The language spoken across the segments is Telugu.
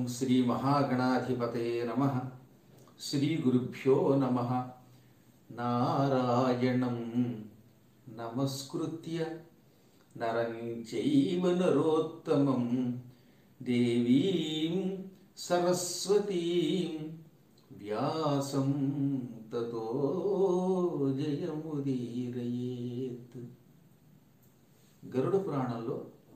శ్రీ మహాగణాధిపతయే నమ శ్రీ గురుభ్యో నమ నారాయణం నమస్కృత్య నరం చైవ నరోత్తమం దేవీం సరస్వతీం వ్యాసం తతో జయముదీరయేత్ గరుడ పురాణంలో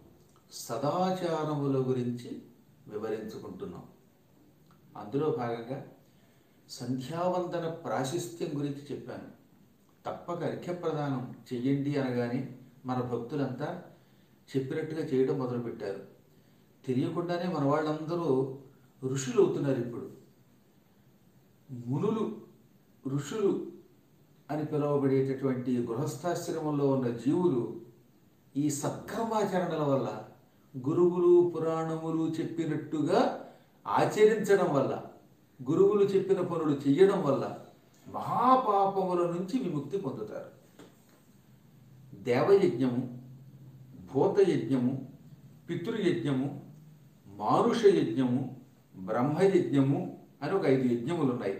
సదాచారముల గురించి వివరించుకుంటున్నాం అందులో భాగంగా సంధ్యావందన ప్రాశస్త్యం గురించి చెప్పాను తప్పక అర్ఘ్యప్రదానం చెయ్యండి అనగానే మన భక్తులంతా చెప్పినట్టుగా చేయడం మొదలుపెట్టారు తెలియకుండానే మన వాళ్ళందరూ ఋషులు అవుతున్నారు ఇప్పుడు మునులు ఋషులు అని పిలువబడేటటువంటి గృహస్థాశ్రమంలో ఉన్న జీవులు ఈ సత్కర్మాచరణల వల్ల గురువులు పురాణములు చెప్పినట్టుగా ఆచరించడం వల్ల గురువులు చెప్పిన పనులు చెయ్యడం వల్ల మహాపాపముల నుంచి విముక్తి పొందుతారు దేవయజ్ఞము భూతయజ్ఞము పితృయజ్ఞము మానుష యజ్ఞము బ్రహ్మయజ్ఞము అని ఒక ఐదు యజ్ఞములు ఉన్నాయి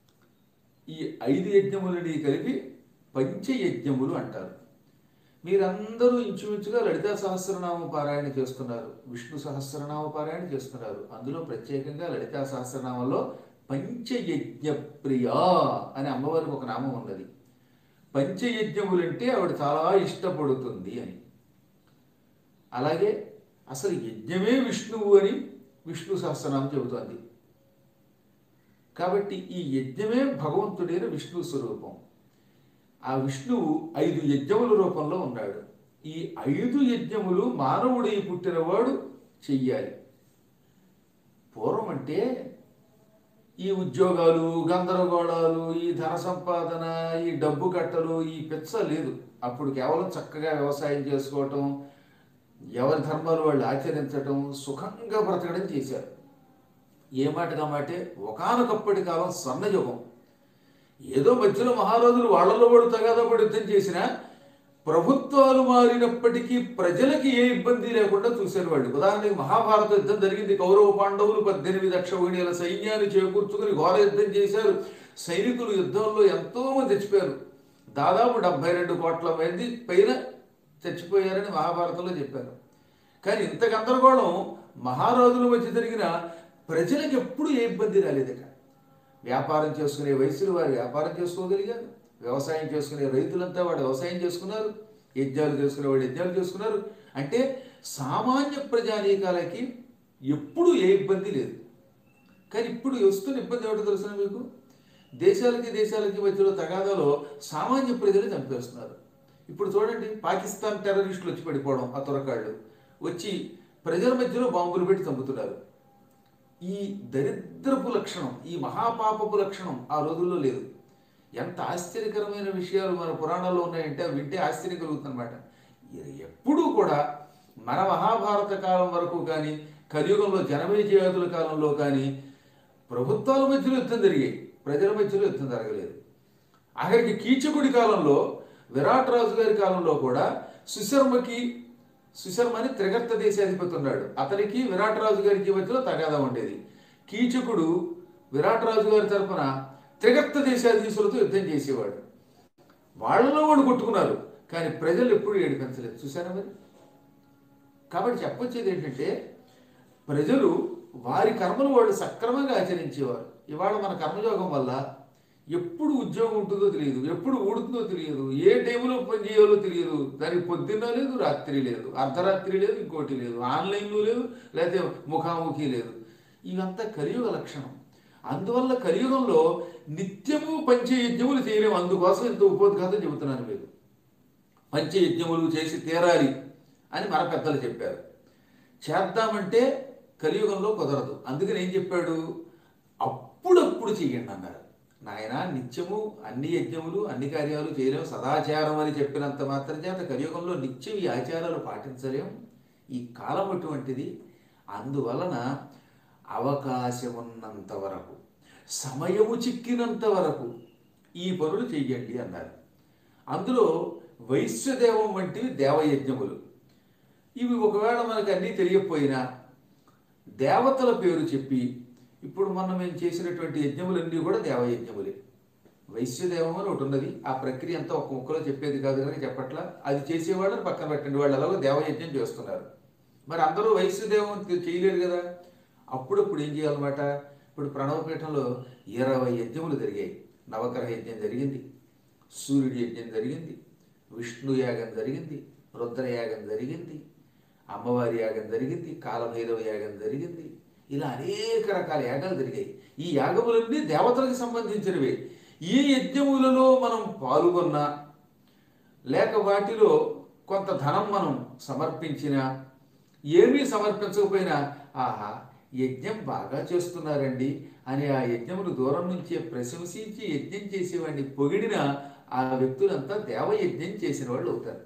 ఈ ఐదు యజ్ఞములని కలిపి పంచయజ్ఞములు అంటారు మీరందరూ ఇంచుమించుగా లలితా సహస్రనామ పారాయణ చేస్తున్నారు విష్ణు సహస్రనామ పారాయణ చేస్తున్నారు అందులో ప్రత్యేకంగా లలితా సహస్రనామంలో పంచయజ్ఞ ప్రియా అనే అమ్మవారికి ఒక నామం ఉన్నది పంచయజ్ఞములంటే ఆవిడ చాలా ఇష్టపడుతుంది అని అలాగే అసలు యజ్ఞమే విష్ణువు అని విష్ణు సహస్రనామం చెబుతోంది కాబట్టి ఈ యజ్ఞమే భగవంతుడైన విష్ణు స్వరూపం ఆ విష్ణువు ఐదు యజ్ఞముల రూపంలో ఉన్నాడు ఈ ఐదు యజ్ఞములు మానవుడై పుట్టినవాడు చెయ్యాలి పూర్వం అంటే ఈ ఉద్యోగాలు గందరగోళాలు ఈ ధన సంపాదన ఈ డబ్బు కట్టలు ఈ పిచ్చ లేదు అప్పుడు కేవలం చక్కగా వ్యవసాయం చేసుకోవటం ఎవరి ధర్మాలు వాళ్ళు ఆచరించటం సుఖంగా బ్రతకడం చేశారు ఏ మాటగా మాటే ఒకనొకప్పటి కాలం స్వర్ణయుగం ఏదో మధ్యలో మహారాజులు వాళ్ళలో పడు తగాదా పడి యుద్ధం చేసినా ప్రభుత్వాలు మారినప్పటికీ ప్రజలకి ఏ ఇబ్బంది లేకుండా చూశారు వాళ్ళు ఉదాహరణకి మహాభారత యుద్ధం జరిగింది కౌరవ పాండవులు పద్దెనిమిది అక్షౌహిణీల సైన్యాన్ని చేకూర్చుకుని ఘోర యుద్ధం చేశారు సైనికులు యుద్ధంలో ఎంతో మంది చచ్చిపోయారు దాదాపు డెబ్బై రెండు కోట్ల మంది పైన చచ్చిపోయారని మహాభారతంలో చెప్పారు కానీ ఇంత గందరగోళం మహారాజుల మధ్య జరిగిన ప్రజలకు ఎప్పుడు ఏ ఇబ్బంది రాలేదట వ్యాపారం చేసుకునే వయసులో వారు వ్యాపారం చేసుకోగలిగారు వ్యవసాయం చేసుకునే రైతులంతా వాడు వ్యవసాయం చేసుకున్నారు యజ్ఞాలు చేసుకునే వాడు యజ్ఞాలు చేసుకున్నారు అంటే సామాన్య ప్రజానీకాలకి ఎప్పుడు ఏ ఇబ్బంది లేదు కానీ ఇప్పుడు వస్తున్న ఇబ్బంది ఏమిటో తెలుసిన మీకు దేశాలకి దేశాలకి మధ్యలో తగాదాలో సామాన్య ప్రజలు చంపేస్తున్నారు ఇప్పుడు చూడండి పాకిస్తాన్ టెర్రరిస్టులు వచ్చి పడిపోవడం ఆ తురకాళ్ళు వచ్చి ప్రజల మధ్యలో బాంబులు పెట్టి చంపుతున్నారు ఈ దరిద్రపు లక్షణం ఈ మహాపాపపు లక్షణం ఆ రోజుల్లో లేదు ఎంత ఆశ్చర్యకరమైన విషయాలు మన పురాణాల్లో ఉన్నాయంటే అవి వింటే ఆశ్చర్యం కలుగుతుందన్నమాట ఎప్పుడూ కూడా మన మహాభారత కాలం వరకు కానీ కలియుగంలో జనమేజయాదుల కాలంలో కానీ ప్రభుత్వాల మధ్యలో యుద్ధం జరిగాయి ప్రజల మధ్యలో యుద్ధం జరగలేదు ఆఖరికి కీచకుడి కాలంలో విరాట్ రాజు గారి కాలంలో కూడా సుశర్మకి సుశర్మ అని త్రిగర్త దేశాధిపతి ఉన్నాడు అతనికి విరాట్ రాజు గారికి మధ్యలో తగాదా ఉండేది కీచకుడు విరాట్ రాజు గారి తరపున త్రిగర్త దేశాధీశులతో యుద్ధం చేసేవాడు వాళ్ళలో వాళ్ళు కొట్టుకున్నారు కానీ ప్రజలు ఎప్పుడు ఏడిపించలేదు చూసారా మరి కాబట్టి చెప్పొచ్చేది ఏంటంటే ప్రజలు వారి కర్మలు వాళ్ళు సక్రమంగా ఆచరించేవారు ఇవాళ మన కర్మయోగం వల్ల ఎప్పుడు ఉద్యోగం ఉంటుందో తెలియదు ఎప్పుడు ఊడుతుందో తెలియదు ఏ టైంలో పని చేయాలో తెలియదు దానికి పొద్దున్న లేదు రాత్రి లేదు అర్ధరాత్రి లేదు ఇంకోటి లేదు ఆన్లైన్లో లేదు లేకపోతే ముఖాముఖి లేదు ఇవంతా కలియుగ లక్షణం అందువల్ల కలియుగంలో నిత్యము పంచయజ్ఞములు చేయలేము అందుకోసం ఇంత ఉపోద్ఘాతం చెబుతున్నాను మీకు పంచయజ్ఞములు చేసి తీరాలి అని మన పెద్దలు చెప్పారు చేద్దామంటే కలియుగంలో కుదరదు అందుకని ఏం చెప్పాడు అప్పుడప్పుడు చెయ్యండి అన్నారు నాయన నిత్యము అన్ని యజ్ఞములు అన్ని కార్యాలు చేయలేము సదాచారం అని చెప్పినంత మాత్రం చేత కలియుగంలో నిత్యం ఈ ఆచారాలు పాటించలేం ఈ కాలం అటువంటిది అందువలన అవకాశం ఉన్నంత వరకు సమయము చిక్కినంత వరకు ఈ పనులు చెయ్యండి అన్నారు అందులో వైశ్యదేవం వంటివి దేవయజ్ఞములు ఇవి ఒకవేళ మనకు అన్నీ తెలియకపోయినా దేవతల పేరు చెప్పి ఇప్పుడు మనం మేము చేసినటువంటి యజ్ఞములన్నీ కూడా దేవయజ్ఞములే వైశ్యదేవం అని ఒకటి ఉన్నది ఆ ప్రక్రియ అంతా ఒక ముక్కలో చెప్పేది కాదు కనుక చెప్పట్లా అది చేసేవాళ్ళని పక్కన పెట్టండి వాళ్ళు ఎలాగో దేవయజ్ఞం చేస్తున్నారు మరి అందరూ వైశ్యదేవం చేయలేరు కదా అప్పుడప్పుడు ఏం చేయాలన్నమాట ఇప్పుడు ప్రణవపీఠంలో ఇరవై యజ్ఞములు జరిగాయి నవగ్రహ యజ్ఞం జరిగింది సూర్యుడి యజ్ఞం జరిగింది విష్ణు యాగం జరిగింది రుద్రయాగం జరిగింది అమ్మవారి యాగం జరిగింది కాలభైరవ యాగం జరిగింది ఇలా అనేక రకాల యాగాలు జరిగాయి ఈ యాగములన్నీ దేవతలకు సంబంధించినవే ఈ యజ్ఞములలో మనం పాల్గొన్నా లేక వాటిలో కొంత ధనం మనం సమర్పించినా ఏమీ సమర్పించకపోయినా ఆహా యజ్ఞం బాగా చేస్తున్నారండి అని ఆ యజ్ఞమును దూరం నుంచే ప్రశంసించి యజ్ఞం చేసేవాడిని పొగిడిన ఆ వ్యక్తులంతా దేవయజ్ఞం చేసిన వాళ్ళు అవుతారు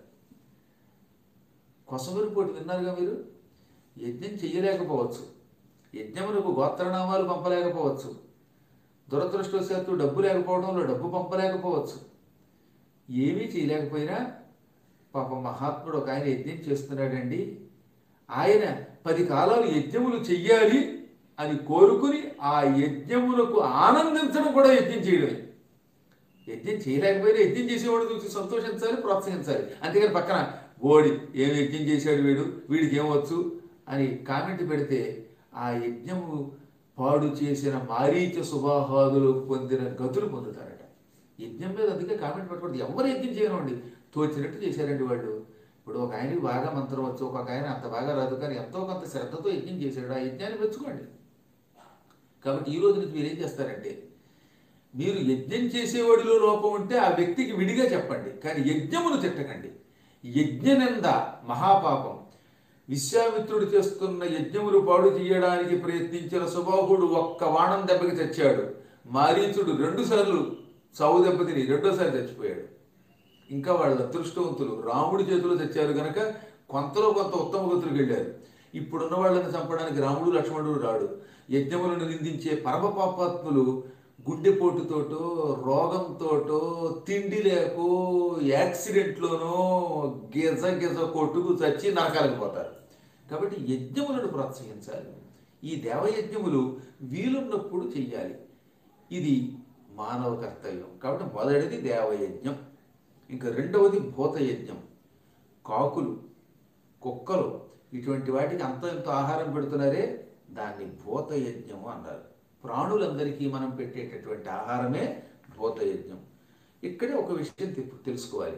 కొసమరిపోటు విన్నారుగా మీరు యజ్ఞం చెయ్యలేకపోవచ్చు యజ్ఞమునకు గోత్రనామాలు పంపలేకపోవచ్చు దురదృష్టవశాత్తు డబ్బు లేకపోవడంలో డబ్బు పంపలేకపోవచ్చు ఏమీ చేయలేకపోయినా పాప మహాత్ముడు ఒక ఆయన యజ్ఞం చేస్తున్నాడండి ఆయన పది కాలాలు యజ్ఞములు చెయ్యాలి అని కోరుకుని ఆ యజ్ఞములకు ఆనందించడం కూడా యజ్ఞం చేయడమే యజ్ఞం చేయలేకపోయినా యజ్ఞం చేసేవాడు చూసి సంతోషించాలి ప్రోత్సహించాలి అంతేగాని పక్కన ఓడి ఏం యజ్ఞం చేశాడు వీడు వీడికి ఏమవచ్చు అని కామెంట్ పెడితే ఆ యజ్ఞము పాడు చేసిన మారీచ సుబాహాదులు పొందిన గతులు పొందుతారట యజ్ఞం మీద అందుకే కామెంట్ పెట్టకూడదు ఎవరు యజ్ఞం చేయనండి తోచినట్టు చేశారండి వాళ్ళు ఇప్పుడు ఒక ఆయనకి బాగా మంత్రం వచ్చు ఒక ఆయన అంత బాగా రాదు కానీ ఎంతో కొంత శ్రద్ధతో యజ్ఞం చేశాడు ఆ యజ్ఞాన్ని మెచ్చుకోండి కాబట్టి ఈ రోజు నుంచి మీరు ఏం చేస్తారంటే మీరు యజ్ఞం చేసేవాడిలో లోపం ఉంటే ఆ వ్యక్తికి విడిగా చెప్పండి కానీ యజ్ఞమును తిట్టకండి యజ్ఞనింద మహాపాపం విశ్వామిత్రుడు చేస్తున్న యజ్ఞములు పాడు చేయడానికి ప్రయత్నించిన సుబాహుడు ఒక్క వాణం దెబ్బకి చచ్చాడు మారీచుడు రెండు సార్లు సావు దెబ్బతిని రెండోసారి చచ్చిపోయాడు ఇంకా వాళ్ళ అదృష్టవంతులు రాముడి చేతిలో తెచ్చారు గనక కొంతలో కొంత ఉత్తమ గతులకు వెళ్ళారు ఇప్పుడున్న వాళ్ళని చంపడానికి రాముడు లక్ష్మణుడు రాడు యజ్ఞములను నిందించే పరమ పాపాత్ములు గుండెపోటుతోటో రోగంతోటో తిండి లేకో యాక్సిడెంట్లోనో గిజ గిజ కొట్టుకు చచ్చి నరకాలకు పోతారు కాబట్టి యజ్ఞములను ప్రోత్సహించాలి ఈ దేవయజ్ఞములు వీలున్నప్పుడు చెయ్యాలి ఇది మానవ కర్తవ్యం కాబట్టి మొదటిది దేవయజ్ఞం ఇంకా రెండవది భూతయజ్ఞం కాకులు కుక్కలు ఇటువంటి వాటికి అంత ఎంతో ఆహారం పెడుతున్నారే దాన్ని భూతయజ్ఞము అన్నారు ప్రాణులందరికీ మనం పెట్టేటటువంటి ఆహారమే భూతయజ్ఞం ఇక్కడే ఒక విషయం తె- తెలుసుకోవాలి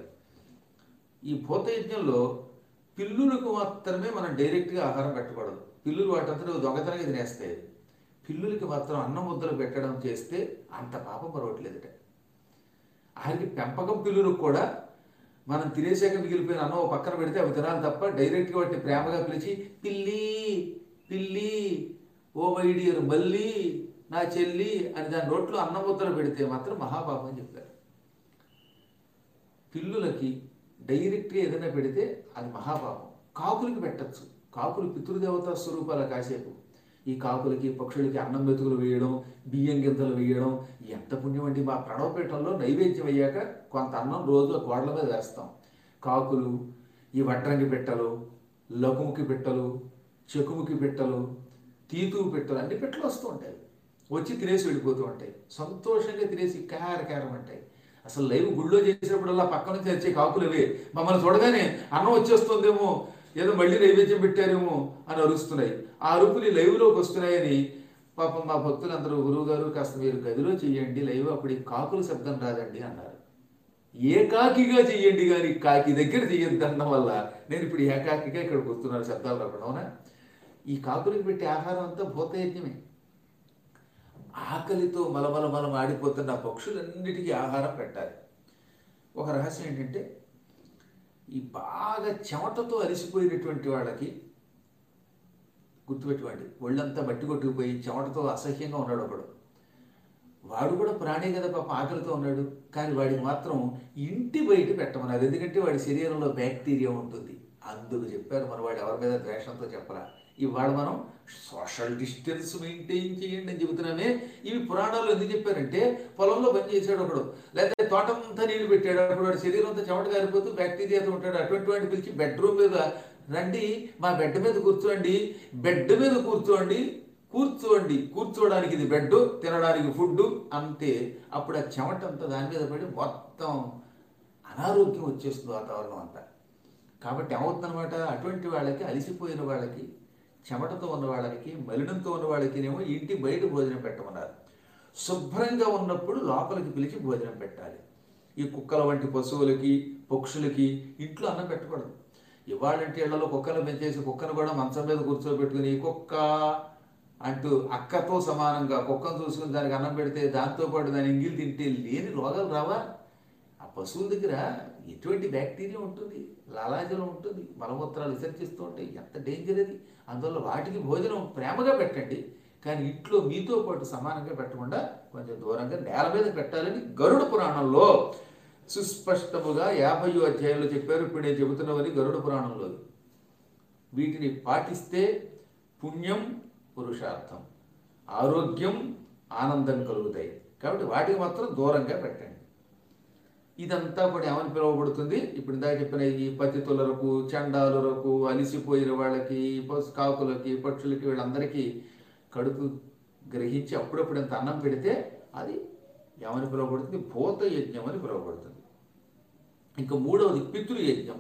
ఈ భూతయజ్ఞంలో పిల్లులకు మాత్రమే మనం డైరెక్ట్గా ఆహారం పెట్టకూడదు పిల్లులు వాటంతటా దొంగతనంగా తినేస్తాయి పిల్లులకి మాత్రం అన్నం ముద్దలు పెట్టడం చేస్తే అంత పాపం మరవట్లేదుట ఆఖరికి పెంపకం పిల్లులకు కూడా మనం తినేసాక మిగిలిపోయిన అన్నం ఓ పక్కన పెడితే అవి తినాలి తప్ప డైరెక్ట్గా వాటిని ప్రేమగా పిలిచి పిల్లి పిల్లి ఓ మై డియర్ మల్లి నా చెల్లి అని దాని నోట్లో అన్నం ముద్దలు పెడితే మాత్రం మహాపాపం అని చెప్పారు పిల్లులకి డైరెక్ట్గా ఏదైనా పెడితే అది మహాపాపం కాకులకి పెట్టచ్చు కాకులు పితృదేవతా స్వరూపాల కాసేపు ఈ కాకులకి పక్షులకి అన్నం మెతుకులు వేయడం బియ్యం గింజలు వేయడం ఎంత పుణ్యం అండి మా ప్రణవపీఠంలో నైవేద్యం అయ్యాక కొంత అన్నం రోజు ఆ గోడల మీద వేస్తాం కాకులు ఈ వడ్రంగి పెట్టలు లఘుముఖి పెట్టలు చెకుముకి పెట్టలు తీతు పెట్టలు అన్ని పెట్టలు వస్తూ ఉంటాయి వచ్చి తినేసి వెళ్ళిపోతూ ఉంటాయి సంతోషంగా తినేసి కార కారం అంటాయి అసలు లైవ్ గుళ్ళో చేసినప్పుడల్లా పక్క నుంచి వచ్చే కాకులవే మమ్మల్ని చూడగానే అన్నం వచ్చేస్తుందేమో ఏదో మళ్ళీ నైవేద్యం పెట్టారేమో అని అరుస్తున్నాయి ఆ అరుపులు ఈ లైవ్లోకి వస్తున్నాయని పాపం మా భక్తులందరూ గురువు గారు కాస్త మీరు గదిలో చెయ్యండి లైవ్ అప్పుడు ఈ కాకుల శబ్దం రాదండి అన్నారు ఏకాకిగా చెయ్యండి కానీ కాకి దగ్గర చెయ్యొద్దు అనడం వల్ల నేను ఇప్పుడు ఏకాకిగా ఇక్కడ కూర్చున్నాను శబ్దాలు రాకుండా అవునా ఈ కాకులకి పెట్టే ఆహారం అంతా భూతయజ్ఞమే ఆకలితో మలమల మలం ఆడిపోతున్న పక్షులన్నిటికీ ఆహారం పెట్టాలి ఒక రహస్యం ఏంటంటే ఈ బాగా చెమటతో అలసిపోయినటువంటి వాళ్ళకి గుర్తుపెట్టుకోండి ఒళ్ళంతా బట్టి కొట్టుకుపోయి చెమటతో అసహ్యంగా ఉన్నాడు ఒకడు వాడు కూడా ప్రాణి కదా పాప ఆకలితో ఉన్నాడు కానీ వాడికి మాత్రం ఇంటి బయట పెట్టమన్నారు ఎందుకంటే వాడి శరీరంలో బ్యాక్టీరియా ఉంటుంది అందుకు చెప్పారు మన వాడు ఎవరి మీద ద్వేషంతో చెప్పరా ఇవాళ మనం సోషల్ డిస్టెన్స్ మెయింటైన్ చేయండి అని చెబుతున్నామే ఇవి పురాణాలు ఎందుకు చెప్పారంటే పొలంలో పని చేశాడు ఒకడు లేకపోతే తోటంతా నీళ్లు పెట్టాడు అప్పుడు వాడి శరీరం అంతా చెమట కారిపోతూ బ్యాక్టీరియాతో ఉంటాడు అటువంటి వాడిని పిలిచి బెడ్రూమ్ మీద రండి మా బెడ్ మీద కూర్చోండి బెడ్ మీద కూర్చోండి కూర్చోండి కూర్చోవడానికి ఇది బెడ్ తినడానికి ఫుడ్ అంతే అప్పుడు ఆ చెమట అంతా దాని మీద పడి మొత్తం అనారోగ్యం వచ్చేస్తుంది వాతావరణం అంతా కాబట్టి ఏమవుతుందన్నమాట అటువంటి వాళ్ళకి అలసిపోయిన వాళ్ళకి చెమటతో ఉన్న వాళ్ళకి మలినంతో ఉన్న వాళ్ళకినేమో ఇంటి బయట భోజనం పెట్టమన్నారు శుభ్రంగా ఉన్నప్పుడు లోపలికి పిలిచి భోజనం పెట్టాలి ఈ కుక్కల వంటి పశువులకి పక్షులకి ఇంట్లో అన్నం పెట్టకూడదు ఇవాళంటే ఇళ్లలో కుక్కలు పెంచేసి కుక్కను కూడా మంచం మీద కూర్చోబెట్టుకుని కుక్క అంటూ అక్కతో సమానంగా కుక్కను చూసుకుని దానికి అన్నం పెడితే దాంతోపాటు దాని ఇంగిల్ తింటే లేని రోగాలు రావా ఆ పశువుల దగ్గర ఎటువంటి బ్యాక్టీరియా ఉంటుంది లాలాజలం ఉంటుంది మలమూత్రాలు విసర్జిస్తూ ఉంటాయి ఎంత డేంజర్ అది అందువల్ల వాటికి భోజనం ప్రేమగా పెట్టండి కానీ ఇంట్లో మీతో పాటు సమానంగా పెట్టకుండా కొంచెం దూరంగా నేల మీద పెట్టాలని గరుడ పురాణంలో సుస్పష్టముగా యాభయో అధ్యాయంలో చెప్పారు ఇప్పుడు నేను చెబుతున్నవని గరుడ పురాణంలో వీటిని పాటిస్తే పుణ్యం పురుషార్థం ఆరోగ్యం ఆనందం కలుగుతాయి కాబట్టి వాటికి మాత్రం దూరంగా పెట్టండి ఇదంతా కూడా ఏమని పిలువబడుతుంది ఇప్పుడు ఇందాక చెప్పిన ఈ పతితులకు చండాలులకు అలిసిపోయిన వాళ్ళకి పశు కాకులకి పక్షులకి వీళ్ళందరికీ కడుపు గ్రహించి అప్పుడప్పుడు ఇంత అన్నం పెడితే అది ఏమని పిలువబడుతుంది భూత యజ్ఞం అని పిలువబడుతుంది ఇంకా మూడవది పితృయజ్ఞం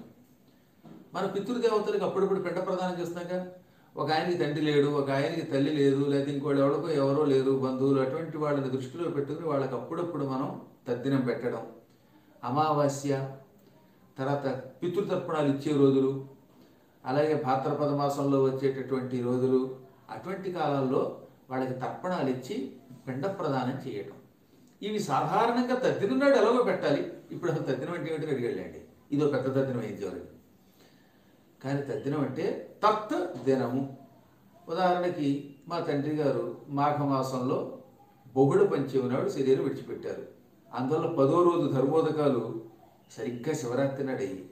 మన పితృదేవతలకు అప్పుడప్పుడు పిండ ప్రదానం చేస్తున్నాక ఒక ఆయనకి తండ్రి లేడు ఒక ఆయనకి తల్లి లేదు లేదా ఇంకోటి ఎవరికో ఎవరో లేరు బంధువులు అటువంటి వాళ్ళని దృష్టిలో పెట్టుకుని వాళ్ళకి అప్పుడప్పుడు మనం తద్దినం పెట్టడం అమావాస్య తర్వాత పితృతర్పణాలు ఇచ్చే రోజులు అలాగే భాద్రపద మాసంలో వచ్చేటటువంటి రోజులు అటువంటి కాలాల్లో వాళ్ళకి తర్పణాలు ఇచ్చి పిండ ప్రదానం చేయటం ఇవి సాధారణంగా తద్దినం నాడు ఎలాగో పెట్టాలి ఇప్పుడు అసలు తద్దినం అంటే ఏమిటి అడిగాళ్ళండి ఇదో పెద్ద తద్దినం అయింది చివరికి కానీ తద్దినం అంటే తత్ దినము ఉదాహరణకి మా తండ్రి గారు మాఘమాసంలో బొగుడ పంచమి నాడు శరీరం విడిచిపెట్టారు అందువల్ల పదో రోజు ధర్మోదకాలు సరిగ్గా శివరాత్రి నాడు అయ్యి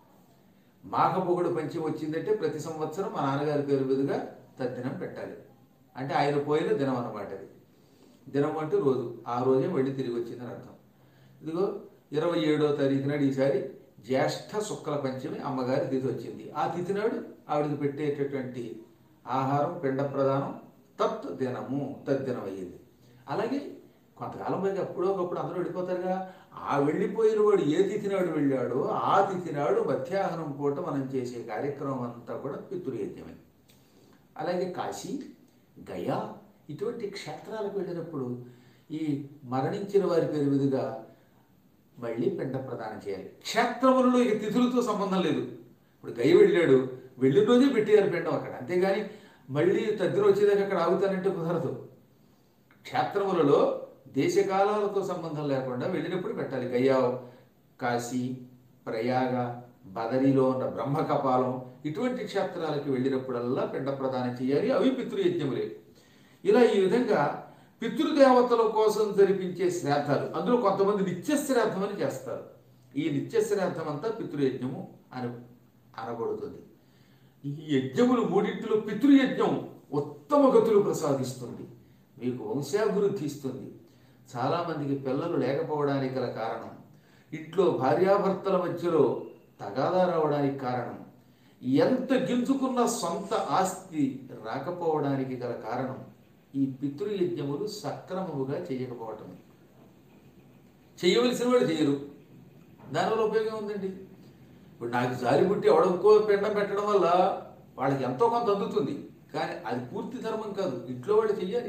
మాఘబొగుడు పంచమి వచ్చిందంటే ప్రతి సంవత్సరం మా నాన్నగారి పేరు మీదుగా తద్దినం పెట్టాలి అంటే ఆయన పోయిన దినం అన్నమాట అది దినం అంటే రోజు ఆ రోజే మళ్ళీ తిరిగి వచ్చిందని అర్థం ఇదిగో ఇరవై ఏడో తారీఖు నాడు ఈసారి జ్యేష్ఠ శుక్ల పంచమి అమ్మగారి తిథి వచ్చింది ఆ తిథి నాడు ఆవిడకి పెట్టేటటువంటి ఆహారం పిండ ప్రదానం తత్ దినము తద్దినం అయ్యింది అలాగే కొంతకాలం పైగా ఎప్పుడో ఒకప్పుడు అందరూ వెళ్ళిపోతారుగా ఆ వెళ్ళిపోయిన వాడు ఏ తిథి నాడు వెళ్ళాడో ఆ తిథి నాడు మధ్యాహ్నం పూట మనం చేసే కార్యక్రమం అంతా కూడా పితృయజ్ఞమే అలాగే కాశీ గయా ఇటువంటి క్షేత్రాలకు వెళ్ళినప్పుడు ఈ మరణించిన వారి పేరు మీదుగా మళ్ళీ పిండ ప్రదానం చేయాలి క్షేత్రములలో ఇక తిథులతో సంబంధం లేదు ఇప్పుడు గయ వెళ్ళాడు వెళ్ళిన రోజే పెట్టేయాలి పిండం అక్కడ అంతేగాని మళ్ళీ తద్దిన వచ్చేదాకా అక్కడ ఆగుతానంటే కుదరదు క్షేత్రములలో దేశకాలాలతో సంబంధం లేకుండా వెళ్ళినప్పుడు పెట్టాలి గయా కాశీ ప్రయాగ బదరిలో ఉన్న బ్రహ్మకపాలం ఇటువంటి క్షేత్రాలకు వెళ్ళినప్పుడల్లా పిండ ప్రదానం చేయాలి అవి పితృయజ్ఞములే ఇలా ఈ విధంగా పితృదేవతల కోసం జరిపించే శ్రాద్ధాలు అందులో కొంతమంది నిత్య శ్రాద్ధం అని చేస్తారు ఈ నిత్య శ్రాద్ధం అంతా పితృయజ్ఞము అని అనబడుతుంది ఈ యజ్ఞములు మూడింటిలో పితృయజ్ఞం ఉత్తమ గతులు ప్రసాదిస్తుంది మీకు వంశాభివృద్ధి ఇస్తుంది చాలామందికి పిల్లలు లేకపోవడానికి గల కారణం ఇంట్లో భార్యాభర్తల మధ్యలో తగాదా రావడానికి కారణం ఎంత గింజుకున్న సొంత ఆస్తి రాకపోవడానికి గల కారణం ఈ పితృయజ్ఞములు సక్రమముగా చేయకపోవటం చేయవలసిన వాడు చేయరు దానివల్ల ఉపయోగం ఉందండి ఇప్పుడు నాకు జారి పుట్టి ఎవడకో పిండం పెట్టడం వల్ల వాళ్ళకి ఎంతో కొంత అందుతుంది కానీ అది పూర్తి ధర్మం కాదు ఇంట్లో వాళ్ళు చెయ్యాలి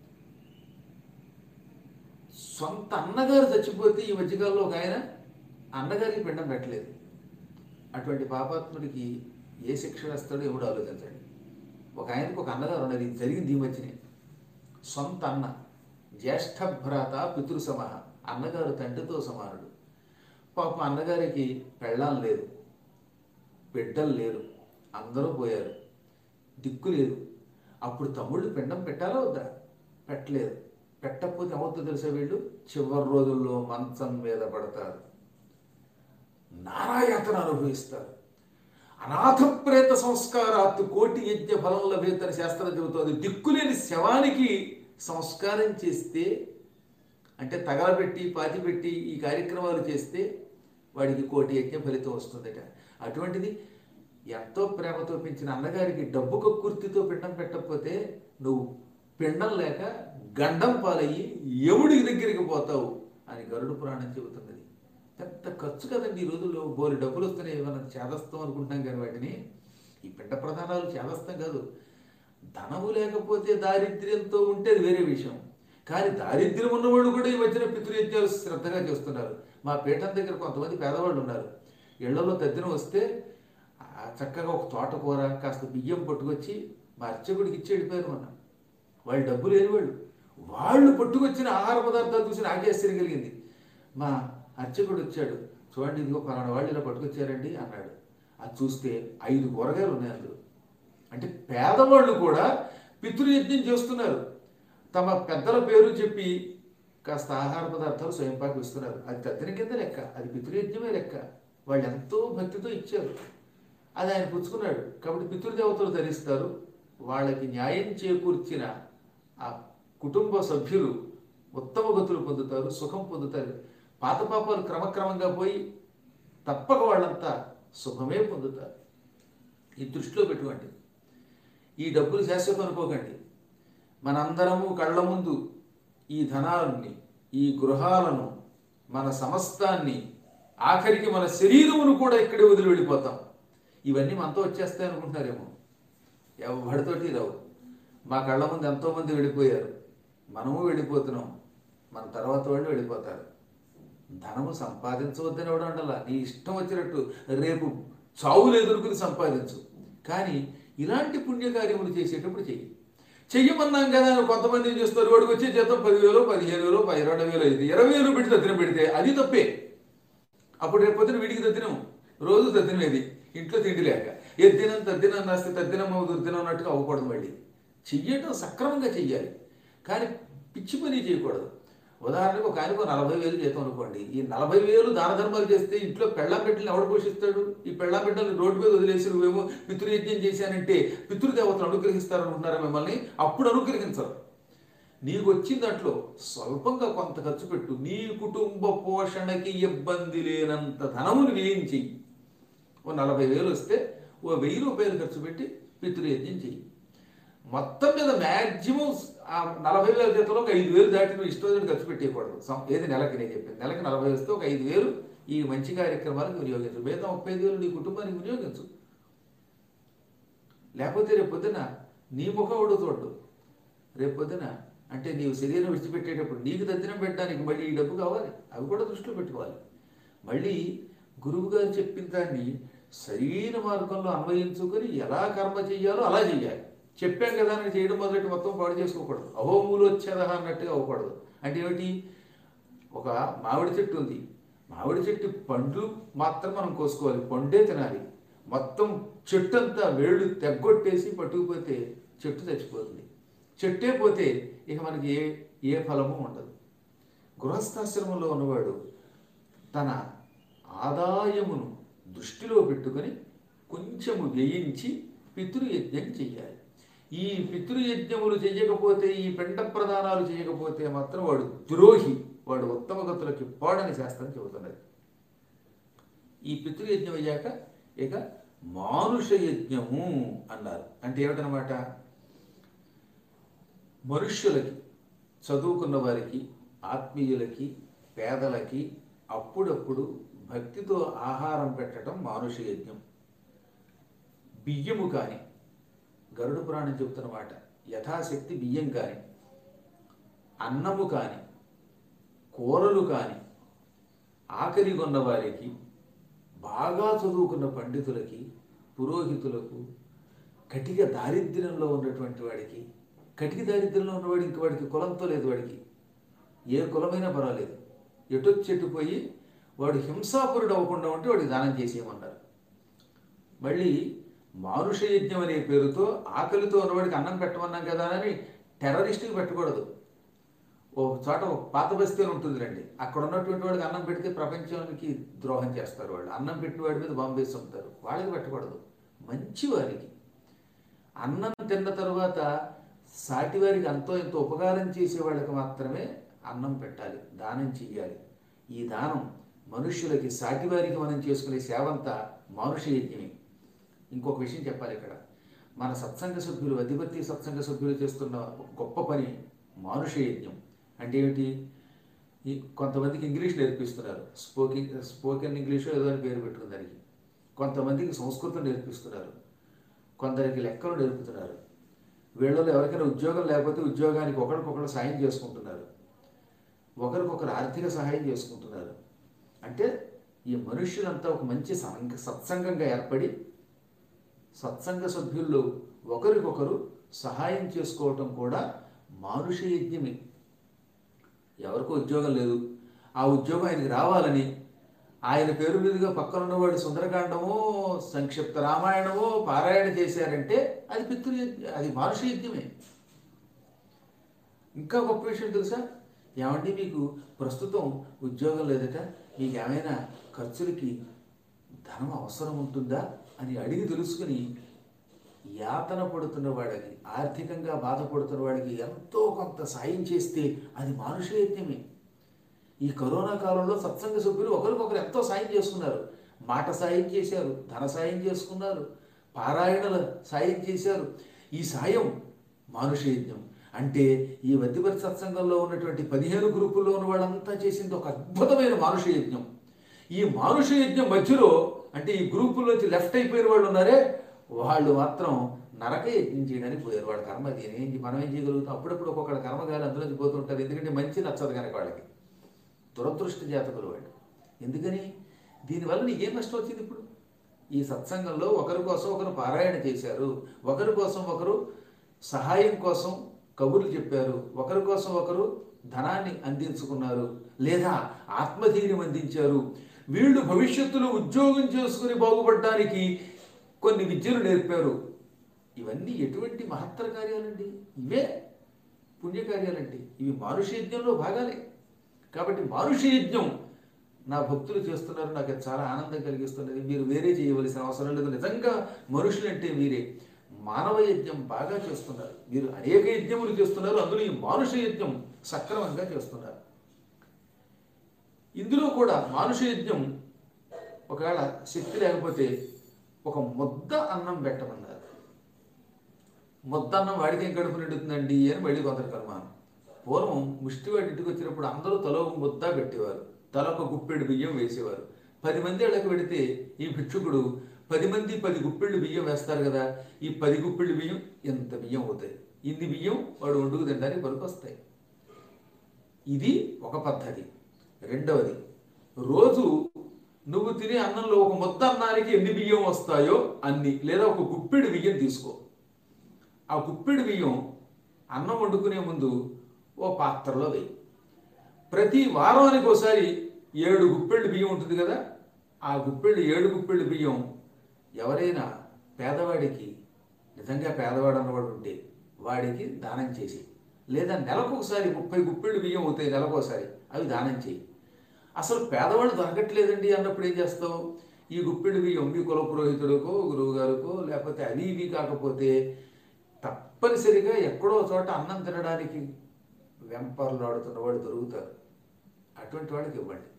సొంత అన్నగారు చచ్చిపోతే ఈ మధ్యకాలంలో ఒక ఆయన అన్నగారికి పిండం పెట్టలేదు అటువంటి పాపాత్ముడికి ఏ శిక్ష వేస్తాడో ఎవడు ఆలోచించండి ఒక ఆయనకు ఒక అన్నగారు ఉన్నారు ఇది జరిగింది ఈ మధ్యనే సొంత అన్న జ్యేష్ఠ భ్రాత పితృ సమాన అన్నగారు తండ్రితో సమానుడు పాపం అన్నగారికి పెళ్ళాం లేదు బిడ్డలు లేరు అందరూ పోయారు దిక్కు లేదు అప్పుడు తమ్ముళ్ళు పిండం పెట్టాలా వద్దా పెట్టలేదు పెట్టకపోతే ఏమవుతుందో తెలుసా వీళ్ళు చివరి రోజుల్లో మంచం మీద పడతారు నారాయాతన అనుభవిస్తారు అనాథ ప్రేత సంస్కారాత్తు కోటి యజ్ఞ ఫలం లభేతని శాస్త్రం చెబుతోంది దిక్కులేని శవానికి సంస్కారం చేస్తే అంటే తగలబెట్టి పాతిపెట్టి ఈ కార్యక్రమాలు చేస్తే వాడికి కోటి యజ్ఞ ఫలితం వస్తుందట అటువంటిది ఎంతో ప్రేమతో పెంచిన అన్నగారికి డబ్బు కక్కుర్తితో పిండం పెట్టకపోతే నువ్వు పిండం లేక గండం పాలయ్యి ఎవడి దగ్గరికి పోతావు అని గరుడు పురాణం చెబుతున్నది పెద్ద ఖర్చు కదండి ఈ రోజుల్లో బోరి డబ్బులు వస్తున్నాయి మనం చేదస్తాం అనుకుంటున్నాం కానీ వాటిని ఈ పిండ ప్రధానాలు చేదస్తాం కాదు ధనము లేకపోతే దారిద్ర్యంతో ఉంటే అది వేరే విషయం కానీ దారిద్ర్యం ఉన్నవాళ్ళు కూడా ఈ మధ్యన పితృయజ్ఞాలు శ్రద్ధగా చేస్తున్నారు మా పీఠం దగ్గర కొంతమంది పేదవాళ్ళు ఉన్నారు ఇళ్లలో తద్దినం వస్తే ఆ చక్కగా ఒక తోటకూర కాస్త బియ్యం పట్టుకొచ్చి మా అర్చకుడికి ఇచ్చి వెళ్ళిపోయారు అన్న వాళ్ళు డబ్బు లేని వాళ్ళు వాళ్ళు పట్టుకొచ్చిన ఆహార పదార్థాలు చూసి నాకే ఆశ్చర్యం కలిగింది మా అర్చకుడు వచ్చాడు చూడండి ఇదిగో పలానా వాళ్ళు ఇలా పట్టుకొచ్చారండి అన్నాడు అది చూస్తే ఐదు కూరగాయలు ఉన్నాయి అందులో అంటే పేదవాళ్ళు కూడా పితృయజ్ఞం చేస్తున్నారు తమ పెద్దల పేరు చెప్పి కాస్త ఆహార పదార్థాలు స్వయంపాకు ఇస్తున్నారు అది తద్దిన కింద లెక్క అది పితృయజ్ఞమే లెక్క వాళ్ళు ఎంతో భక్తితో ఇచ్చారు అది ఆయన పుచ్చుకున్నాడు కాబట్టి పితృదేవతలు ధరిస్తారు వాళ్ళకి న్యాయం చేకూర్చిన ఆ కుటుంబ సభ్యులు ఉత్తమ గతులు పొందుతారు సుఖం పొందుతారు పాత పాపాలు క్రమక్రమంగా పోయి తప్పక వాళ్ళంతా సుఖమే పొందుతారు ఈ దృష్టిలో పెట్టుకోండి ఈ డబ్బులు శాశ్వతం అనుకోకండి మనందరము కళ్ళ ముందు ఈ ధనాన్ని ఈ గృహాలను మన సమస్తాన్ని ఆఖరికి మన శరీరమును కూడా ఇక్కడే వదిలి వెళ్ళిపోతాం ఇవన్నీ మనతో వచ్చేస్తాయి అనుకుంటున్నారేమో ఎవరితోటి రావు మా కళ్ళ ముందు ఎంతోమంది వెళ్ళిపోయారు మనము వెళ్ళిపోతున్నాం మన తర్వాత వాళ్ళు వెళ్ళిపోతారు ధనము సంపాదించవద్దని ఎవడు అండాల నీ ఇష్టం వచ్చినట్టు రేపు చావులు ఎదుర్కొని సంపాదించు కానీ ఇలాంటి పుణ్యకార్యములు చేసేటప్పుడు చెయ్యి చెయ్యమన్నాం కదా అని కొంతమంది ఏం చేస్తారు వాడికి వచ్చే జీతం పదివేలు పదిహేను వేలు ఇరవై వేలు అయింది ఇరవై వేలు పెట్టి తద్దినం పెడితే అది తప్పే అప్పుడు రేపు పొద్దున వీడికి తద్దినం రోజు తద్దినమేది ఇంట్లో తిండి లేక ఎద్దినం తద్దినం నాస్తే తద్దినం దుర్దినం అన్నట్టుగా అవ్వకూడదు మళ్ళీ చెయ్యటం సక్రమంగా చెయ్యాలి కానీ పిచ్చి పని చేయకూడదు ఉదాహరణకు ఒక ఆయనకు నలభై వేలు జీతం అనుకోండి ఈ నలభై వేలు దాన ధర్మాలు చేస్తే ఇంట్లో పెళ్ళాం బిడ్డలు ఎవడు పోషిస్తాడు ఈ పెళ్ళాం బిడ్డలు రోడ్డు మీద వదిలేసి నువ్వేమో పితృయజ్ఞం చేశానంటే పితృదేవతలు అనుగ్రహిస్తారు అనుకుంటున్నారా మిమ్మల్ని అప్పుడు అనుగ్రహించరు నీకు వచ్చిన దాంట్లో స్వల్పంగా కొంత ఖర్చు పెట్టు నీ కుటుంబ పోషణకి ఇబ్బంది లేనంత ధనమును వ్యయం చెయ్యి ఓ నలభై వేలు వస్తే ఓ వెయ్యి రూపాయలు ఖర్చు పెట్టి పితృయజ్ఞం చెయ్యి మొత్తం మీద మ్యాక్సిమం ఆ నలభై వేల జీతంలో ఒక ఐదు వేలు దాటి నువ్వు ఇష్టం ఖర్చు పెట్టేయకూడదు సం- ఏది నెలకి నేను చెప్పింది నెలకి నలభై వస్తే ఒక ఐదు వేలు ఈ మంచి కార్యక్రమాలకు వినియోగించు మిగతా ముప్పై ఐదు వేలు నీ కుటుంబానికి వినియోగించు లేకపోతే రేపు పొద్దున నీ ముఖం ఒకడు చూడ్డు రేపు పొద్దున అంటే నీవు శరీరం విడిచిపెట్టేటప్పుడు నీకు దర్శనం పెట్టడానికి మళ్ళీ ఈ డబ్బు కావాలి అవి కూడా దృష్టిలో పెట్టుకోవాలి మళ్ళీ గురువు గారు చెప్పిన దాన్ని సరైన మార్గంలో అన్వయించుకొని ఎలా కర్మ చెయ్యాలో అలా చెయ్యాలి చెప్పాం కదా అని చేయడం మొదలెట్టి మొత్తం పాడు చేసుకోకూడదు అహోమూలు వచ్చేదా అన్నట్టుగా అవ్వకూడదు అంటే ఏమిటి ఒక మామిడి చెట్టు ఉంది మామిడి చెట్టు పండ్లు మాత్రం మనం కోసుకోవాలి పండే తినాలి మొత్తం చెట్టు అంతా వేళ్ళు తెగ్గొట్టేసి పట్టుకుపోతే చెట్టు చచ్చిపోతుంది చెట్టే పోతే ఇక మనకి ఏ ఏ ఫలము ఉండదు గృహస్థాశ్రమంలో ఉన్నవాడు తన ఆదాయమును దృష్టిలో పెట్టుకొని కొంచెము వ్యయించి పితృయజ్ఞం చెయ్యాలి ఈ పితృయజ్ఞములు చేయకపోతే ఈ పిండ ప్రదానాలు చేయకపోతే మాత్రం వాడు ద్రోహి వాడు ఉత్తమ గతులకి పోడని శాస్త్రం చెబుతున్నది ఈ పితృయజ్ఞం అయ్యాక ఇక మానుష యజ్ఞము అన్నారు అంటే ఏమిటనమాట మనుష్యులకి చదువుకున్న వారికి ఆత్మీయులకి పేదలకి అప్పుడప్పుడు భక్తితో ఆహారం పెట్టడం మానుష యజ్ఞం బియ్యము కానీ గరుడ పురాణం చెబుతున్నమాట యథాశక్తి బియ్యం కానీ అన్నము కానీ కూరలు కానీ ఆఖరి కొన్న వారికి బాగా చదువుకున్న పండితులకి పురోహితులకు కటిక దారిద్ర్యంలో ఉన్నటువంటి వాడికి కటిక దారిద్ర్యంలో ఉన్నవాడు ఇంక వాడికి కులంతో లేదు వాడికి ఏ కులమైనా పర్వాలేదు ఎటొచ్చెట్టు పోయి వాడు హింసాపురుడు అవ్వకుండా ఉంటే వాడికి దానం చేసేయమన్నారు మళ్ళీ మానుష యజ్ఞం అనే పేరుతో ఆకలితో ఉన్నవాడికి అన్నం పెట్టమన్నాం కదా అని టెర్రరిస్ట్కి పెట్టకూడదు ఓ చోట ఒక పాత బస్తీ అని ఉంటుంది రండి అక్కడ ఉన్నటువంటి వాడికి అన్నం పెడితే ప్రపంచానికి ద్రోహం చేస్తారు వాళ్ళు అన్నం పెట్టిన వాడి మీద బాంబు వేసి చంపుతారు వాళ్ళకి పెట్టకూడదు మంచి వారికి అన్నం తిన్న తర్వాత సాటి వారికి ఎంతో ఎంతో ఉపకారం చేసే వాళ్ళకి మాత్రమే అన్నం పెట్టాలి దానం చెయ్యాలి ఈ దానం మనుష్యులకి సాటి వారికి మనం చేసుకునే సేవంతా మానుష యజ్ఞమే ఇంకొక విషయం చెప్పాలి ఇక్కడ మన సత్సంగ సభ్యులు అధిపతి సత్సంగ సభ్యులు చేస్తున్న ఒక గొప్ప పని మానుష యజ్ఞం అంటే ఏమిటి ఈ కొంతమందికి ఇంగ్లీష్ నేర్పిస్తున్నారు స్పోకింగ్ స్పోకెన్ ఇంగ్లీష్ ఏదో అని పేరు పెట్టుకున్న దానికి కొంతమందికి సంస్కృతం నేర్పిస్తున్నారు కొందరికి లెక్కలు నేర్పుతున్నారు వీళ్ళలో ఎవరికైనా ఉద్యోగం లేకపోతే ఉద్యోగానికి ఒకరికొకరు సాయం చేసుకుంటున్నారు ఒకరికొకరు ఆర్థిక సహాయం చేసుకుంటున్నారు అంటే ఈ మనుష్యులంతా ఒక మంచి సంఘ సత్సంగంగా ఏర్పడి సత్సంగ సభ్యుల్లో ఒకరికొకరు సహాయం చేసుకోవటం కూడా మానుష యజ్ఞమే ఎవరికో ఉద్యోగం లేదు ఆ ఉద్యోగం ఆయనకి రావాలని ఆయన పేరు మీదుగా పక్కన ఉన్నవాడు సుందరకాండమో సంక్షిప్త రామాయణమో పారాయణ చేశారంటే అది పితృ యజ్ఞ- అది మానుష యజ్ఞమే ఇంకా గొప్ప విషయం తెలుసా ఏమంటే మీకు ప్రస్తుతం ఉద్యోగం లేదట మీకు ఏమైనా ఖర్చులకి ధనం అవసరం ఉంటుందా అని అడిగి తెలుసుకుని యాతన పడుతున్న వాడికి ఆర్థికంగా బాధపడుతున్న వాడికి ఎంతో కొంత సాయం చేస్తే అది మానుష యజ్ఞమే ఈ కరోనా కాలంలో సత్సంగ సభ్యులు ఒకరికొకరు ఎంతో సాయం చేసుకున్నారు మాట సాయం చేశారు ధన సాయం చేసుకున్నారు పారాయణల సాయం చేశారు ఈ సాయం మానుష యజ్ఞం అంటే ఈ వద్దిపరి సత్సంగంలో ఉన్నటువంటి పదిహేను గ్రూపుల్లో ఉన్న వాళ్ళంతా చేసింది ఒక అద్భుతమైన మానుష యజ్ఞం ఈ మానుష యజ్ఞం మధ్యలో అంటే ఈ గ్రూపుల్లోంచి లెఫ్ట్ అయిపోయిన వాళ్ళు ఉన్నారే వాళ్ళు మాత్రం నరక యజ్ఞం చేయడానికి పోయారు వాళ్ళ కర్మ అది ఏం మనం ఏం చేయగలుగుతాం అప్పుడప్పుడు ఒక్కొక్కళ్ళ కర్మగాలి అందులోంచి పోతుంటారు ఎందుకంటే మంచి నచ్చదు కనుక వాళ్ళకి దురదృష్ట జాతకులు వాళ్ళు ఎందుకని దీనివల్ల నీకేం నష్టం వచ్చింది ఇప్పుడు ఈ సత్సంగంలో ఒకరి కోసం ఒకరు పారాయణ చేశారు ఒకరి కోసం ఒకరు సహాయం కోసం కబుర్లు చెప్పారు ఒకరి కోసం ఒకరు ధనాన్ని అందించుకున్నారు లేదా ఆత్మధైర్యం అందించారు వీళ్ళు భవిష్యత్తులో ఉద్యోగం చేసుకుని బాగుపడడానికి కొన్ని విద్యలు నేర్పారు ఇవన్నీ ఎటువంటి మహత్తర కార్యాలండి ఇవే పుణ్యకార్యాలండి ఇవి మానుష యజ్ఞంలో భాగాలే కాబట్టి మానుష యజ్ఞం నా భక్తులు చేస్తున్నారు నాకు అది చాలా ఆనందం కలిగిస్తున్నది మీరు వేరే చేయవలసిన అవసరం లేదు నిజంగా మనుషులంటే మీరే మానవ యజ్ఞం బాగా చేస్తున్నారు మీరు అనేక యజ్ఞములు చేస్తున్నారు అందులో ఈ మానుష యజ్ఞం సక్రమంగా చేస్తున్నారు ఇందులో కూడా మానుష యజ్ఞం ఒకవేళ శక్తి లేకపోతే ఒక ముద్ద అన్నం పెట్టమన్నారు ముద్ద అన్నం వాడికి ఏం కడుపు నిండుతుందండి అని మళ్ళీ కొందరికి అనుమానం పూర్వం ముష్టివాడి ఇంటికి వచ్చినప్పుడు అందరూ తలో ఒక ముద్ద పెట్టేవారు తల ఒక గుప్పెడు బియ్యం వేసేవారు పది మంది ఇళ్ళకి పెడితే ఈ భిక్షుకుడు పది మంది పది గుప్పెళ్ళు బియ్యం వేస్తారు కదా ఈ పది గుప్పెళ్ళు బియ్యం ఎంత బియ్యం అవుతాయి ఇన్ని బియ్యం వాడు వండుకు తినడానికి పనికొస్తాయి ఇది ఒక పద్ధతి రెండవది రోజు నువ్వు తినే అన్నంలో ఒక ముద్ద అన్నానికి ఎన్ని బియ్యం వస్తాయో అన్ని లేదా ఒక గుప్పెడు బియ్యం తీసుకో ఆ గుప్పెడు బియ్యం అన్నం వండుకునే ముందు ఓ పాత్రలో వేయి ప్రతి వారానికి ఒకసారి ఏడు గుప్పెళ్ళు బియ్యం ఉంటుంది కదా ఆ గుప్పెళ్ళు ఏడు గుప్పెళ్ళు బియ్యం ఎవరైనా పేదవాడికి నిజంగా పేదవాడు అన్నవాడు ఉంటే వాడికి దానం చేసి లేదా నెలకు ఒకసారి ముప్పై గుప్పెళ్ళు బియ్యం అవుతాయి నెలకు ఒకసారి అవి దానం చేయి అసలు పేదవాడు దొరకట్లేదండి అన్నప్పుడు ఏం చేస్తావు ఈ గుప్పెడు బియ్యం మీ కుల పురోహితుడికో గురువు గారికో లేకపోతే అవి ఇవి కాకపోతే తప్పనిసరిగా ఎక్కడో చోట అన్నం తినడానికి వెంపర్లాడుతున్న వాడు దొరుకుతారు అటువంటి వాడికి ఇవ్వండి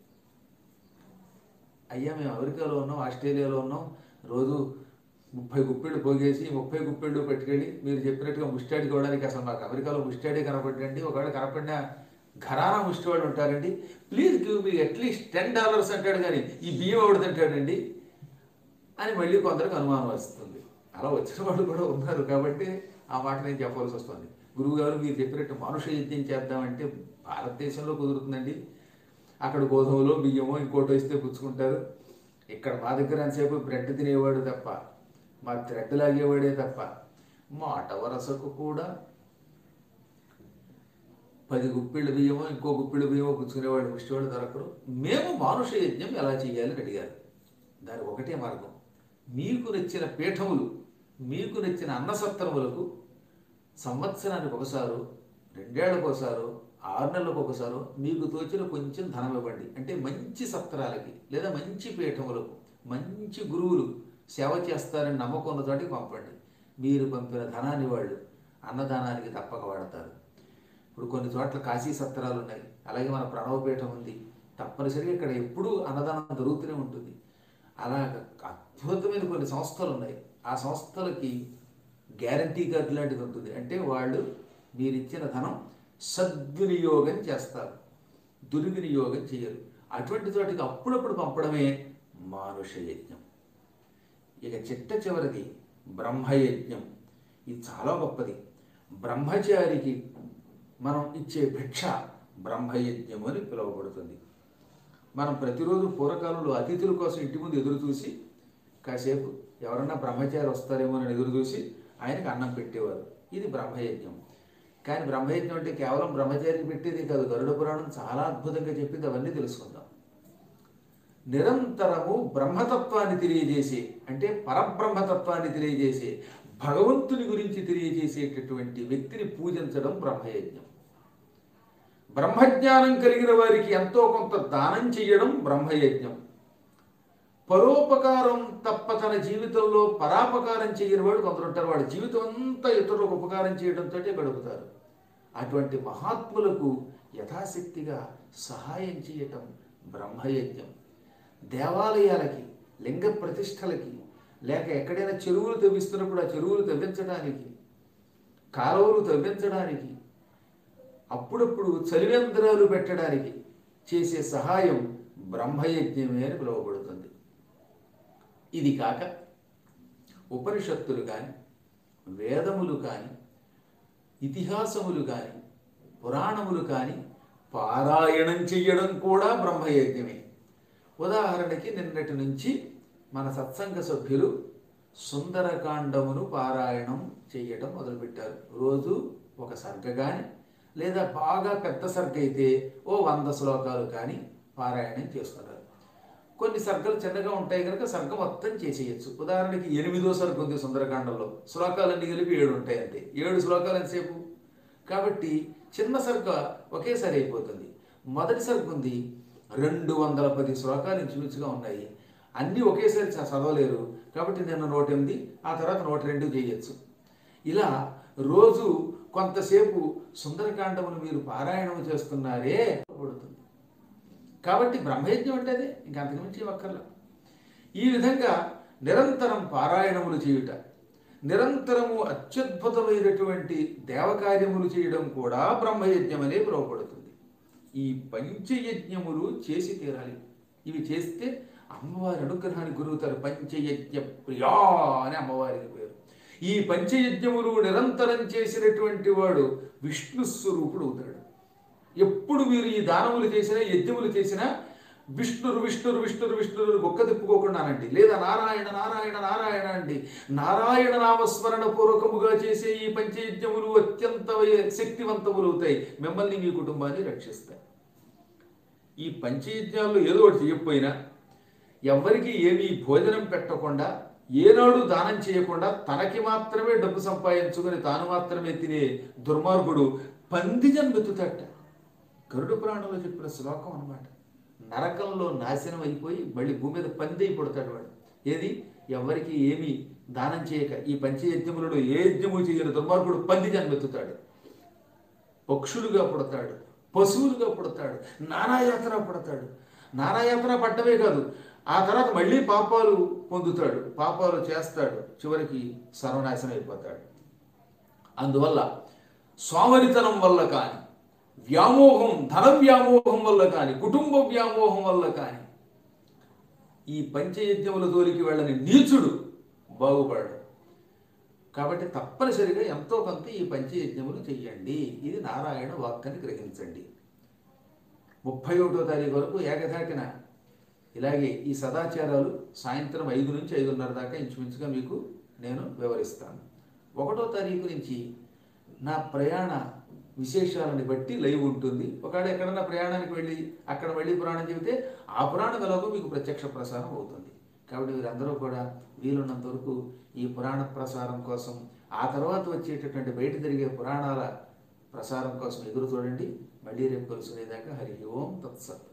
అయ్యా మేము అమెరికాలో ఉన్నాం ఆస్ట్రేలియాలో ఉన్నాం రోజు ముప్పై గుప్పెళ్ళు పోగేసి ముప్పై గుప్పెళ్ళు పెట్టుకెళ్ళి మీరు చెప్పినట్టుగా ముష్టాడి కోవడానికి అసలు మాకు అమెరికాలో ముష్టాడే కనపడండి ఒకవేళ కనపడిన ఘరానా ముష్టి వాళ్ళు ఉంటారండి please give me at least ten dollars అంటాడు కానీ ఈ బియ్యం ఎవడు తింటాడండి అని మళ్ళీ కొందరికి అనుమానం వస్తుంది అలా వచ్చిన వాళ్ళు కూడా ఉన్నారు కాబట్టి ఆ మాట నేను చెప్పవలసి వస్తుంది గురువుగారు మీరు చెప్పినట్టు మనుష యజ్ఞం చేద్దామంటే భారతదేశంలో కుదురుతుందండి అక్కడ గోధుమలో బియ్యమో ఇంకోటి ఇస్తే పుచ్చుకుంటారు ఇక్కడ మా దగ్గర అంతసేపు బ్రెడ్ తినేవాడు తప్ప మా థ్రెడ్ లాగేవాడే తప్ప మాట వరసకు కూడా పది గుప్పిళ్ళ బియ్యమో ఇంకో గుప్పిళ్ళ బియ్యమో పుచ్చుకునేవాడు ముష్టివాడు దొరకరు మేము మానుష యజ్ఞం ఎలా చేయాలని అడిగారు దానికి ఒకటే మార్గం మీకు నచ్చిన పీఠములు మీకు నచ్చిన అన్నసత్రములకు సంవత్సరానికి ఒకసారు రెండేళ్లకు ఒకసారు ఆరు నెలలకు ఒకసారి మీకు తోచిన కొంచెం ధనం ఇవ్వండి అంటే మంచి సత్రాలకి లేదా మంచి పీఠములకు మంచి గురువులు సేవ చేస్తారని నమ్మకం ఉన్న చోటికి పంపండి మీరు పంపిన ధనాన్ని వాళ్ళు అన్నదానానికి తప్పక వాడతారు ఇప్పుడు కొన్ని చోట్ల కాశీ సత్రాలు ఉన్నాయి అలాగే మన ప్రణవపీఠం ఉంది తప్పనిసరిగా ఇక్కడ ఎప్పుడూ అన్నదానం జరుగుతూనే ఉంటుంది అలా అద్భుతమైన కొన్ని సంస్థలు ఉన్నాయి ఆ సంస్థలకి గ్యారంటీ కార్డు లాంటిది ఉంటుంది అంటే వాళ్ళు మీరు ఇచ్చిన ధనం సద్వినియోగం చేస్తారు దుర్వినియోగం చేయరు అటువంటి చోటికి అప్పుడప్పుడు పంపడమే మానుష యజ్ఞం ఇక చిట్ట చివరిది బ్రహ్మయజ్ఞం ఇది చాలా గొప్పది బ్రహ్మచారికి మనం ఇచ్చే భిక్ష బ్రహ్మయజ్ఞం అని పిలువబడుతుంది మనం ప్రతిరోజు పూర్వకాలంలో అతిథుల కోసం ఇంటి ముందు ఎదురు చూసి కాసేపు ఎవరన్నా బ్రహ్మచారి వస్తారేమో అని ఎదురు చూసి ఆయనకు అన్నం పెట్టేవారు ఇది బ్రహ్మయజ్ఞం కానీ బ్రహ్మయజ్ఞం అంటే కేవలం బ్రహ్మచారికి పెట్టేది కాదు గరుడ పురాణం చాలా అద్భుతంగా చెప్పింది అవన్నీ తెలుసుకుందాం నిరంతరము బ్రహ్మతత్వాన్ని తెలియజేసే అంటే పరబ్రహ్మతత్వాన్ని తెలియజేసే భగవంతుని గురించి తెలియజేసేటటువంటి వ్యక్తిని పూజించడం బ్రహ్మయజ్ఞం బ్రహ్మజ్ఞానం కలిగిన వారికి ఎంతో కొంత దానం చేయడం బ్రహ్మయజ్ఞం పరోపకారం తప్ప తన జీవితంలో పరాపకారం చేయని వాడు కొందరు ఉంటారు వాడి జీవితం అంతా ఇతరులకు ఉపకారం చేయడంతో గడుపుతారు అటువంటి మహాత్ములకు యథాశక్తిగా సహాయం చేయటం బ్రహ్మయజ్ఞం దేవాలయాలకి లింగ ప్రతిష్టలకి లేక ఎక్కడైనా చెరువులు తవ్విస్తున్నప్పుడు ఆ చెరువులు తవ్వించడానికి కాలువలు తవ్వించడానికి అప్పుడప్పుడు చలివేంద్రాలు పెట్టడానికి చేసే సహాయం బ్రహ్మయజ్ఞమే అని పిలువబడుతుంది ఇది కాక ఉపనిషత్తులు కానీ వేదములు కానీ ఇతిహాసములు కానీ పురాణములు కానీ పారాయణం చెయ్యడం కూడా బ్రహ్మయజ్ఞమే ఉదాహరణకి నిన్నటి నుంచి మన సత్సంగ సభ్యులు సుందరకాండమును పారాయణం చేయటం మొదలుపెట్టారు రోజు ఒక సర్గ కానీ లేదా బాగా పెద్ద సర్గ అయితే ఓ వంద శ్లోకాలు కానీ పారాయణం చేస్తున్నారు కొన్ని సర్గలు చిన్నగా ఉంటాయి కనుక సర్గ మొత్తం చేసేయచ్చు ఉదాహరణకి ఎనిమిదో సర్గ ఉంది సుందరకాండంలో శ్లోకాలన్నీ కలిపి ఏడు ఉంటాయి అంతే ఏడు శ్లోకాలు ఎంతసేపు కాబట్టి చిన్న సర్గ ఒకేసారి అయిపోతుంది మొదటి సర్గ ఉంది రెండు వందల పది శ్లోకాలు ఇంచుమించుగా ఉన్నాయి అన్నీ ఒకేసారి చ- చదవలేరు కాబట్టి నేను నూట ఎనిమిది ఆ తర్వాత నూట రెండు చేయొచ్చు ఇలా రోజు కొంతసేపు సుందరకాండమును మీరు పారాయణం చేస్తున్నారే పడుతుంది కాబట్టి బ్రహ్మయజ్ఞం అంటే అదే ఇంకా అంతకుమించి ఒక్కర్లా ఈ విధంగా నిరంతరం పారాయణములు చేయుట నిరంతరము అత్యద్భుతమైనటువంటి దేవకార్యములు చేయడం కూడా బ్రహ్మయజ్ఞం అనే పిలువబడుతుంది ఈ పంచయజ్ఞములు చేసి తీరాలి ఇవి చేస్తే అమ్మవారి అనుగ్రహానికి గురువుతారు పంచయజ్ఞ ప్రియా అని అమ్మవారికి పేరు ఈ పంచయజ్ఞములు నిరంతరం చేసినటువంటి వాడు విష్ణు స్వరూపుడు అవుతాడు ఎప్పుడు మీరు ఈ దానములు చేసినా యజ్ఞములు చేసినా విష్ణురు విష్ణురు విష్ణురు విష్ణురు గొక్క తిప్పుకోకుండా అనండి లేదా నారాయణ నారాయణ నారాయణ అండి నారాయణ నామస్మరణ పూర్వకముగా చేసే ఈ పంచయజ్ఞములు అత్యంత శక్తివంతములు అవుతాయి మిమ్మల్ని మీ కుటుంబాన్ని రక్షిస్తాయి ఈ పంచయజ్ఞాల్లో ఏదో ఒకటి చేయకపోయినా ఎవరికి ఏమీ భోజనం పెట్టకుండా ఏనాడు దానం చేయకుండా తనకి మాత్రమే డబ్బు సంపాదించుకొని తాను మాత్రమే తినే దుర్మార్గుడు పంది జన్మెత్తుతట గరుడ పురాణంలో చెప్పిన శ్లోకం అన్నమాట నరకంలో నాశనం అయిపోయి మళ్ళీ భూమి మీద పంది అయి పుడతాడు వాడు ఏది ఎవరికి ఏమీ దానం చేయక ఈ పంచయజ్ఞములలో ఏ యజ్ఞము చేయని దుర్మార్గుడు పంది జన్మెత్తుతాడు పక్షులుగా పుడతాడు పశువులుగా పుడతాడు నానాయాతన పుడతాడు నానాయాతన పడ్డమే కాదు ఆ తర్వాత మళ్ళీ పాపాలు పొందుతాడు పాపాలు చేస్తాడు చివరికి సర్వనాశనం అయిపోతాడు అందువల్ల సోమరితనం వల్ల కానీ వ్యామోహం ధన వ్యామోహం వల్ల కానీ కుటుంబ వ్యామోహం వల్ల కానీ ఈ పంచయజ్ఞముల జోలికి వెళ్ళని నీచుడు బాగుపడడు కాబట్టి తప్పనిసరిగా ఎంతో కొంత ఈ పంచయజ్ఞములు చెయ్యండి ఇది నారాయణ వాక్కని గ్రహించండి ముప్పై ఒకటో తారీఖు వరకు ఏకధాటిన ఇలాగే ఈ సదాచారాలు సాయంత్రం ఐదు నుంచి ఐదున్నర దాకా ఇంచుమించుగా మీకు నేను వివరిస్తాను ఒకటో తారీఖు నుంచి నా ప్రయాణ విశేషాలని బట్టి లైవ్ ఉంటుంది ఒకవేళ ఎక్కడన్నా ప్రయాణానికి వెళ్ళి అక్కడ వెళ్ళి పురాణం చెబితే ఆ పురాణం ఎలాగో మీకు ప్రత్యక్ష ప్రసారం అవుతుంది కాబట్టి మీరందరూ కూడా వీలున్నంత వరకు ఈ పురాణ ప్రసారం కోసం ఆ తర్వాత వచ్చేటటువంటి బయట జరిగే పురాణాల ప్రసారం కోసం ఎదురు చూడండి మళ్ళీ రేపు కలుసుకునేదాకా హరి ఓం తత్సత్